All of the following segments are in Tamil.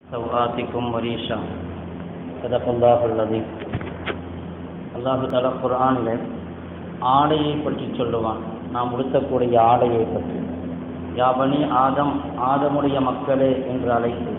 سوآتكم وريشا صدق الله العظيم அல்லாஹு தாலா குர்ஆனில் ஆடையை பற்றி சொல்லுவான் நாம் உடுத்தக்கூடிய ஆடையை பற்றி யாபனி ஆதம் ஆதமுடைய மக்களே என்று அழைத்து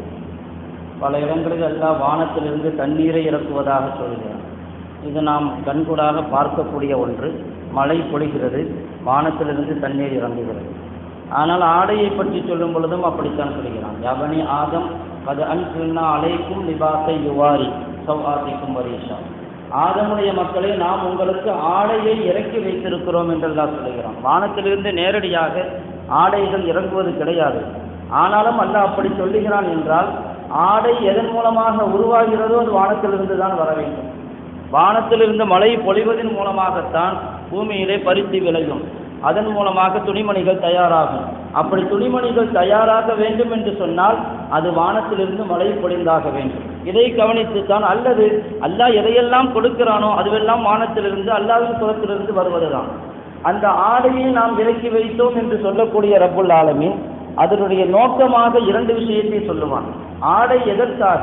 பல இடங்களில் அல்லாஹ் வானத்திலிருந்து தண்ணீரை இறக்குவதாக சொல்கிறான் இது நாம் கண்கூடாக பார்க்கக்கூடிய ஒன்று மழை பொழிகிறது வானத்திலிருந்து தண்ணீர் இறங்குகிறது ஆனால் ஆடையை பற்றி சொல்லும் பொழுதும் அப்படித்தான் சொல்கிறான் யவனி ஆதம் அது அன்பின்னா அலைக்கும் லிபாசை யுவாரி சௌஆத்திக்கும் வரீஷா ஆதமுடைய மக்களை நாம் உங்களுக்கு ஆடையை இறக்கி வைத்திருக்கிறோம் என்றெல்லாம் சொல்லுகிறான் வானத்திலிருந்து நேரடியாக ஆடைகள் இறங்குவது கிடையாது ஆனாலும் அல்லாஹ் அப்படி சொல்லுகிறான் என்றால் ஆடை எதன் மூலமாக உருவாகிறதோ அது வானத்திலிருந்து தான் வர வேண்டும் வானத்திலிருந்து மழை பொழிவதன் மூலமாகத்தான் பூமியிலே பருத்தி விளையும் அதன் மூலமாக துணிமணிகள் தயாராகும் அப்படி துணிமணிகள் தயாராக வேண்டும் என்று சொன்னால் அது வானத்திலிருந்து மழை பொழிந்தாக வேண்டும் இதை கவனித்துத்தான் அல்லது அல்லாஹ் எதையெல்லாம் கொடுக்கிறானோ அதுவெல்லாம் வானத்திலிருந்து அல்லாவின் புறத்திலிருந்து வருவதுதான் அந்த ஆடையை நாம் இறக்கி வைத்தோம் என்று சொல்லக்கூடிய ரப்புல் ஆலமீன் அதனுடைய நோக்கமாக இரண்டு விஷயத்தை சொல்லுவான் ஆடை எதற்காக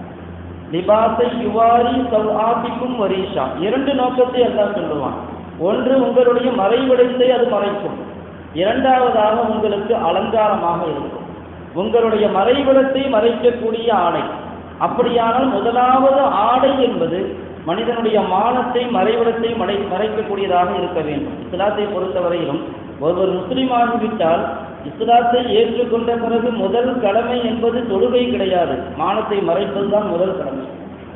லிபாசை யுவாரி சவ்ஆபிக்கும் வரீஷா இரண்டு நோக்கத்தை எல்லாம் சொல்லுவான் ஒன்று உங்களுடைய மறைவிடத்தை அது மறைக்கும் இரண்டாவதாக உங்களுக்கு அலங்காரமாக இருக்கும் உங்களுடைய மறைவிடத்தை மறைக்கக்கூடிய ஆடை அப்படியானால் முதலாவது ஆடை என்பது மனிதனுடைய மானத்தை மறைவிடத்தை மறை மறைக்கக்கூடியதாக இருக்க வேண்டும் இஸ்லாத்தை பொறுத்தவரையிலும் ஒருவர் முஸ்லீமாகிவிட்டால் இஸ்லாத்தை ஏற்றுக்கொண்ட பிறகு முதல் கடமை என்பது தொழுகை கிடையாது மானத்தை மறைப்பதுதான் முதல் கடமை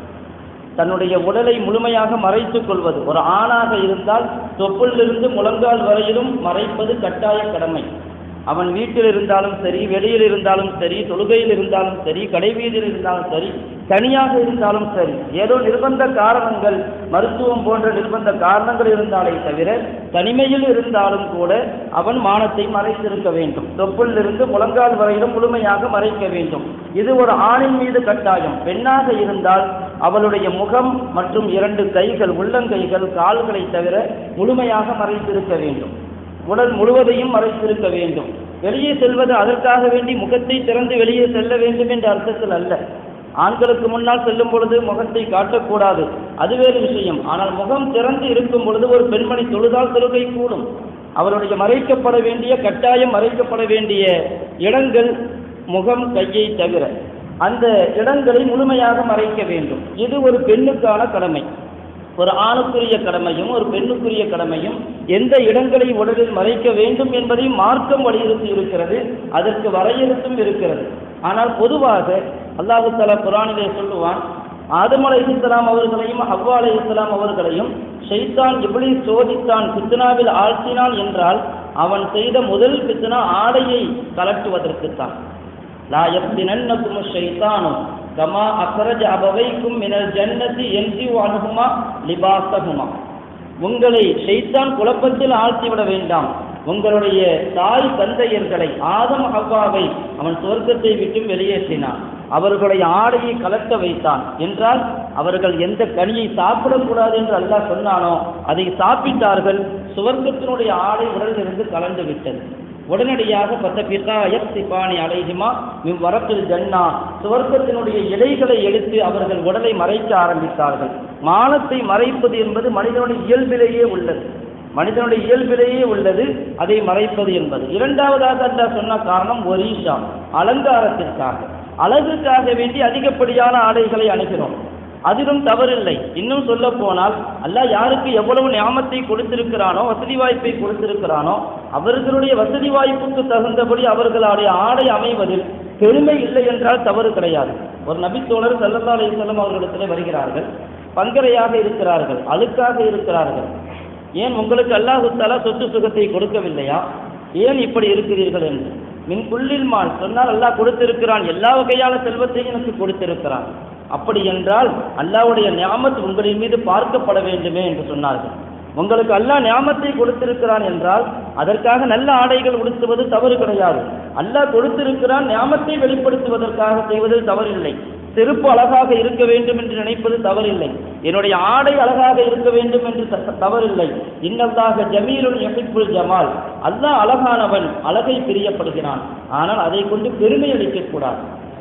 தன்னுடைய உடலை முழுமையாக மறைத்துக் கொள்வது ஒரு ஆணாக இருந்தால் தொப்புளிலிருந்து முழங்கால் வரையிலும் மறைப்பது கட்டாய கடமை அவன் வீட்டில் இருந்தாலும் சரி வெளியில் இருந்தாலும் சரி தொழுகையில் இருந்தாலும் சரி கடைவீதியில் இருந்தாலும் சரி தனியாக இருந்தாலும் சரி ஏதோ நிர்பந்த காரணங்கள் மருத்துவம் போன்ற நிர்பந்த காரணங்கள் இருந்தாலே தவிர தனிமையில் இருந்தாலும் கூட அவன் மானத்தை மறைத்திருக்க வேண்டும் தொப்புளிலிருந்து முழங்கால் வரையிலும் முழுமையாக மறைக்க வேண்டும் இது ஒரு ஆணின் மீது கட்டாயம் பெண்ணாக இருந்தால் அவளுடைய முகம் மற்றும் இரண்டு கைகள் உள்ளங்கைகள் கால்களை தவிர முழுமையாக மறைத்திருக்க வேண்டும் உடல் முழுவதையும் மறைத்திருக்க வேண்டும் வெளியே செல்வது அதற்காக வேண்டி முகத்தை திறந்து வெளியே செல்ல வேண்டும் என்ற அர்த்தத்தில் அல்ல ஆண்களுக்கு முன்னால் செல்லும் பொழுது முகத்தை காட்டக்கூடாது அது வேறு விஷயம் ஆனால் முகம் திறந்து இருக்கும் பொழுது ஒரு பெண்மணி தொழுதால் தொழுகை கூடும் அவருடைய மறைக்கப்பட வேண்டிய கட்டாயம் மறைக்கப்பட வேண்டிய இடங்கள் முகம் கையை தவிர அந்த இடங்களை முழுமையாக மறைக்க வேண்டும் இது ஒரு பெண்ணுக்கான கடமை ஒரு ஆணுக்குரிய கடமையும் ஒரு பெண்ணுக்குரிய கடமையும் எந்த இடங்களை உடலில் மறைக்க வேண்டும் என்பதை மார்க்கம் வலியுறுத்தி இருக்கிறது அதற்கு வரையறுத்தும் இருக்கிறது ஆனால் பொதுவாக அல்லாஹு தலா குரானிலே சொல்லுவான் ஆதம் அலை இஸ்லாம் அவர்களையும் ஹவ்வா அலை இஸ்லாம் அவர்களையும் ஷைத்தான் இப்படி சோதித்தான் பித்னாவில் ஆழ்த்தினான் என்றால் அவன் செய்த முதல் பித்னா ஆடையை கலட்டுவதற்குத்தான் லா எப்தினன்னக்கும் ஷைத்தானும் கமா அக்கரஜ அபவைக்கும் மினல் ஜன்னதி என்ஜி அணுகுமா லிபாசகுமா உங்களை ஷைத்தான் குழப்பத்தில் ஆழ்த்திவிட வேண்டாம் உங்களுடைய தாய் தந்தையர்களை ஆதம் ஹவ்வாவை அவன் சுவர்க்கத்தை விட்டும் வெளியேற்றினான் அவர்களுடைய ஆடையை கலட்ட வைத்தான் என்றால் அவர்கள் எந்த கனியை சாப்பிடக்கூடாது என்று அல்லாஹ் சொன்னானோ அதை சாப்பிட்டார்கள் சுவர்க்கத்தினுடைய ஆடை உடலிலிருந்து கலந்து விட்டது உடனடியாக பத்த பிசாயத் சிபானி அலைஹிமா இவ் வரப்பில் ஜன்னா சுவர்க்கத்தினுடைய இலைகளை எடுத்து அவர்கள் உடலை மறைக்க ஆரம்பித்தார்கள் மானத்தை மறைப்பது என்பது மனிதனுடைய இயல்பிலேயே உள்ளது மனிதனுடைய இயல்பிலேயே உள்ளது அதை மறைப்பது என்பது இரண்டாவதாக அல்லாஹ் சொன்ன காரணம் ஒரீஷா அலங்காரத்திற்காக அழகுக்காக வேண்டி அதிகப்படியான ஆடைகளை அணுகிறோம் அதிலும் தவறில்லை இன்னும் சொல்ல போனால் அல்லாஹ் யாருக்கு எவ்வளவு ஞாபகத்தை கொடுத்திருக்கிறானோ வசதி வாய்ப்பை கொடுத்திருக்கிறானோ அவர்களுடைய வசதி வாய்ப்புக்கு தகுந்தபடி அவர்களுடைய ஆடை அமைவதில் பெருமை இல்லை என்றால் தவறு கிடையாது ஒரு நபித்தோழர் சல்லல்லா அலிஸ்லாம் அவர்களிடத்தில் வருகிறார்கள் பங்கரையாக இருக்கிறார்கள் அழுக்காக இருக்கிறார்கள் ஏன் உங்களுக்கு அல்லாஹு தாலா சொத்து சுகத்தை கொடுக்கவில்லையா ஏன் இப்படி இருக்கிறீர்கள் என்று மின் புல்லில் மால் சொன்னால் அல்லாஹ் கொடுத்திருக்கிறான் எல்லா வகையான செல்வத்தையும் எனக்கு கொடுத்திருக்கிறான் அப்படி என்றால் அல்லாவுடைய ஞாபகத்து உங்களின் மீது பார்க்கப்பட வேண்டுமே என்று சொன்னார்கள் உங்களுக்கு அல்லாஹ் ஞாபகத்தை கொடுத்திருக்கிறான் என்றால் அதற்காக நல்ல ஆடைகள் உடுத்துவது தவறு கிடையாது அல்லாஹ் கொடுத்திருக்கிறான் ஞாபகத்தை வெளிப்படுத்துவதற்காக செய்வதில் தவறில்லை செருப்பு அழகாக இருக்க வேண்டும் என்று நினைப்பது தவறில்லை என்னுடைய ஆடை அழகாக இருக்க வேண்டும் என்று தவறில்லை இன்னல்லாக ஜமீலுன் எஹிப்புல் ஜமால் அல்லாஹ் அழகானவன் அழகை பிரியப்படுகிறான் ஆனால் அதை கொண்டு பெருமை அளிக்கக்கூடாது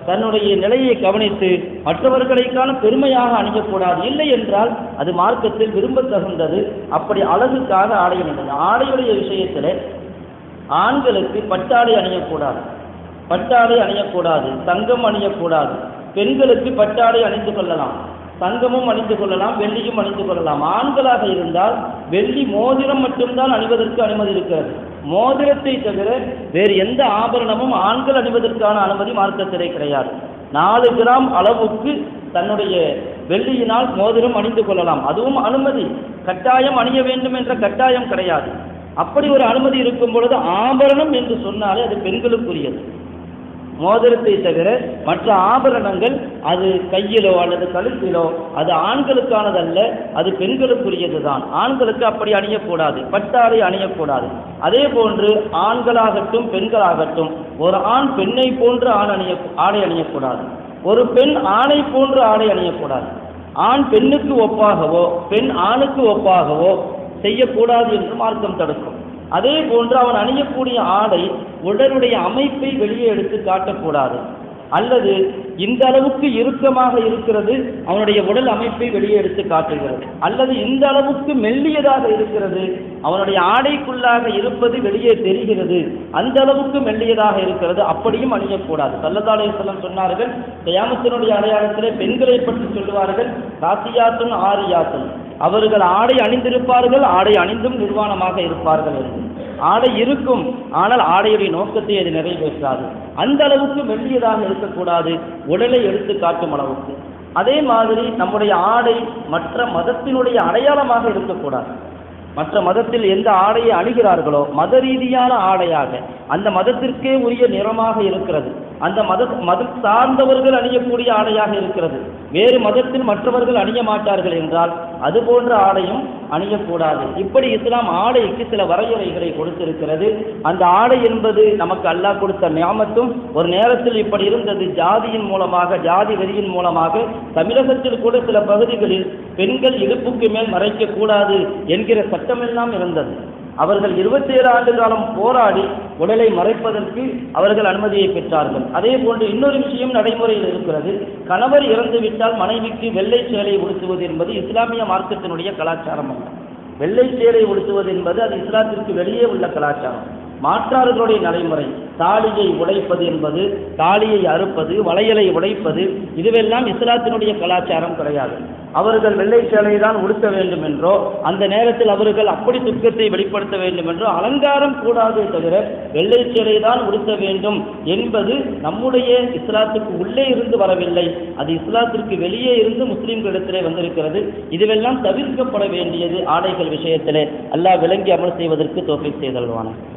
தன்னுடைய நிலையை கவனித்து மற்றவர்களுக்கான பெருமையாக அணியக்கூடாது இல்லை என்றால் அது மார்க்கத்தில் விரும்பத்தகுந்தது அப்படி அழகுக்காக ஆடை அணிந்தது ஆடையுடைய விஷயத்தில் ஆண்களுக்கு பட்டாடை அணியக்கூடாது பட்டாடை அணியக்கூடாது தங்கம் அணியக்கூடாது பெண்களுக்கு பட்டாடை அணிந்து கொள்ளலாம் தங்கமும் அணிந்து கொள்ளலாம் வெள்ளியும் அணிந்து கொள்ளலாம் ஆண்களாக இருந்தால் வெள்ளி மோதிரம் மட்டும்தான் அணிவதற்கு அனுமதி இருக்கிறது மோதிரத்தை தவிர வேறு எந்த ஆபரணமும் ஆண்கள் அணிவதற்கான அனுமதி மார்க்கத்திலே கிடையாது நாலு கிராம் அளவுக்கு தன்னுடைய வெள்ளியினால் மோதிரம் அணிந்து கொள்ளலாம் அதுவும் அனுமதி கட்டாயம் அணிய வேண்டும் என்ற கட்டாயம் கிடையாது அப்படி ஒரு அனுமதி இருக்கும் பொழுது ஆபரணம் என்று சொன்னாலே அது பெண்களுக்குரியது மோதிரத்தை தவிர மற்ற ஆபரணங்கள் அது கையிலோ அல்லது கழுத்திலோ அது ஆண்களுக்கானதல்ல அது பெண்களுக்குரியது தான் ஆண்களுக்கு அப்படி அணியக்கூடாது பட்டாடை அணியக்கூடாது அதே போன்று ஆண்களாகட்டும் பெண்களாகட்டும் ஒரு ஆண் பெண்ணை போன்று ஆண் அணிய ஆடை அணியக்கூடாது ஒரு பெண் ஆணை போன்று ஆடை அணியக்கூடாது ஆண் பெண்ணுக்கு ஒப்பாகவோ பெண் ஆணுக்கு ஒப்பாகவோ செய்யக்கூடாது என்று மார்க்கம் தடுக்கும் அதே போன்று அவன் அணியக்கூடிய ஆடை உடலுடைய அமைப்பை வெளியே எடுத்து காட்டக்கூடாது அல்லது இந்த அளவுக்கு இறுக்கமாக இருக்கிறது அவனுடைய உடல் அமைப்பை வெளியே எடுத்து காட்டுகிறது அல்லது இந்த அளவுக்கு மெல்லியதாக இருக்கிறது அவனுடைய ஆடைக்குள்ளாக இருப்பது வெளியே தெரிகிறது அந்த அளவுக்கு மெல்லியதாக இருக்கிறது அப்படியும் அணியக்கூடாது சல்லதாலே செல்லம் சொன்னார்கள் கயாமத்தினுடைய அடையாளத்திலே பெண்களை பற்றி சொல்லுவார்கள் காசியாத்தும் ஆரியாத்தும் அவர்கள் ஆடை அணிந்திருப்பார்கள் ஆடை அணிந்தும் நிர்வாணமாக இருப்பார்கள் என்று ஆடை இருக்கும் ஆனால் ஆடையுடைய நோக்கத்தை அது நிறைவேற்றாது அந்த அளவுக்கு மெல்லியதாக இருக்கக்கூடாது உடலை எடுத்து காட்டும் அளவுக்கு அதே மாதிரி நம்முடைய ஆடை மற்ற மதத்தினுடைய அடையாளமாக இருக்கக்கூடாது மற்ற மதத்தில் எந்த ஆடையை அணிகிறார்களோ மத ரீதியான ஆடையாக அந்த மதத்திற்கே உரிய நிறமாக இருக்கிறது அந்த மத மத சார்ந்தவர்கள் அணியக்கூடிய ஆடையாக இருக்கிறது வேறு மதத்தில் மற்றவர்கள் அணிய மாட்டார்கள் என்றால் அது போன்ற ஆடையும் அணியக்கூடாது இப்படி இஸ்லாம் ஆடைக்கு சில வரையறைகளை கொடுத்திருக்கிறது அந்த ஆடை என்பது நமக்கு அல்லாஹ் கொடுத்த ஞாபகத்தும் ஒரு நேரத்தில் இப்படி இருந்தது ஜாதியின் மூலமாக ஜாதி வெறியின் மூலமாக தமிழகத்தில் கூட சில பகுதிகளில் பெண்கள் இடுப்புக்கு மேல் மறைக்கக்கூடாது என்கிற சட்டமெல்லாம் இருந்தது அவர்கள் இருபத்தி ஏழு ஆண்டு காலம் போராடி உடலை மறைப்பதற்கு அவர்கள் அனுமதியை பெற்றார்கள் அதே போன்று இன்னொரு விஷயம் நடைமுறையில் இருக்கிறது கணவர் இறந்து விட்டால் மனைவிக்கு வெள்ளை சேலை உடுத்துவது என்பது இஸ்லாமிய மார்க்கத்தினுடைய கலாச்சாரம் அல்ல வெள்ளை சேலை உடுத்துவது என்பது அது இஸ்லாத்திற்கு வெளியே உள்ள கலாச்சாரம் மாற்றார்களுடைய நடைமுறை தாலியை உடைப்பது என்பது தாலியை அறுப்பது வளையலை உடைப்பது இதுவெல்லாம் இஸ்லாத்தினுடைய கலாச்சாரம் கிடையாது அவர்கள் வெள்ளை சேலை தான் உடுத்த வேண்டும் என்றோ அந்த நேரத்தில் அவர்கள் அப்படி துக்கத்தை வெளிப்படுத்த வேண்டும் என்றோ அலங்காரம் கூடாதே தவிர வெள்ளை சேலை தான் உடுத்த வேண்டும் என்பது நம்முடைய இஸ்லாத்துக்கு உள்ளே இருந்து வரவில்லை அது இஸ்லாத்திற்கு வெளியே இருந்து முஸ்லிம்களிடத்திலே வந்திருக்கிறது இதுவெல்லாம் தவிர்க்கப்பட வேண்டியது ஆடைகள் விஷயத்திலே அல்லாஹ் விளங்கி அமல் செய்வதற்கு தோஃபிக் செய்தல்வான